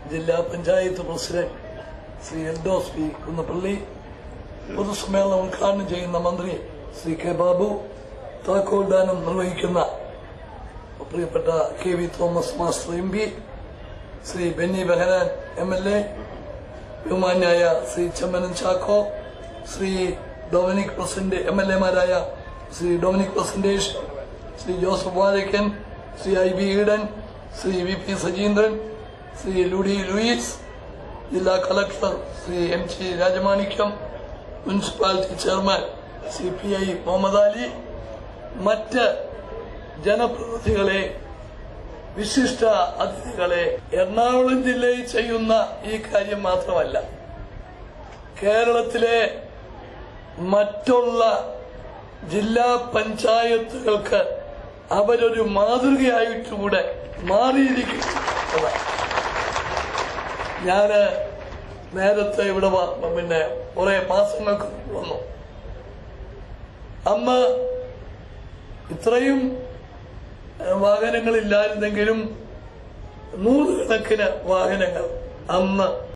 ജില്ലാ panchayat president Shri Eldhose P Kunnappilly പൊതുസമ്മേളനം ഉദ്ഘാടനം ചെയ്യുന്ന മന്ത്രി ശ്രീ കെ ബാബു താക്കോൽ ദാനം നിർവഹിക്കുന്ന പ്രിയപ്പെട്ട K V Thomas master M P Shri Benny Behanan M L A ബഹുമാന്യായ Shri Chemmanan Chacko Shri Dominic president M L എമാരായ Shri Dominic Presentation Shri Joseph Vazhakkan Shri I B Eden Shri V P Sajeendran Shri Ludy Luiz ജില്ലാ collector Shri M G Rajamanickam municipality chairman C P I Mohammed Ali മറ്റ് ജനപ്രതിനിധികളെ വിശിഷ്ട അതിഥികളെ എറണാകുളം ജില്ലയിൽ ചെയ്യുന്ന ഈ കാര്യം മാത്രമല്ല കേരളത്തിലെ മറ്റുള്ള ജില്ലാ പഞ്ചായത്തുകൾക്ക് അവരൊരു മാതൃകയായിട്ടുകൂടെ മാറിയിരിക്കുന്നു ഞാന് നേരത്തെ ഇവിടെ വ- പിന്നെ കുറെ മാസങ്ങൾക്ക് മുമ്പ് വന്നു അന്ന് ഇത്രയും ഏഹ്, വാഹനങ്ങളില്ലായിരുന്നെങ്കിലും നൂറുകണക്കിന് വാഹനങ്ങൾ അന്ന്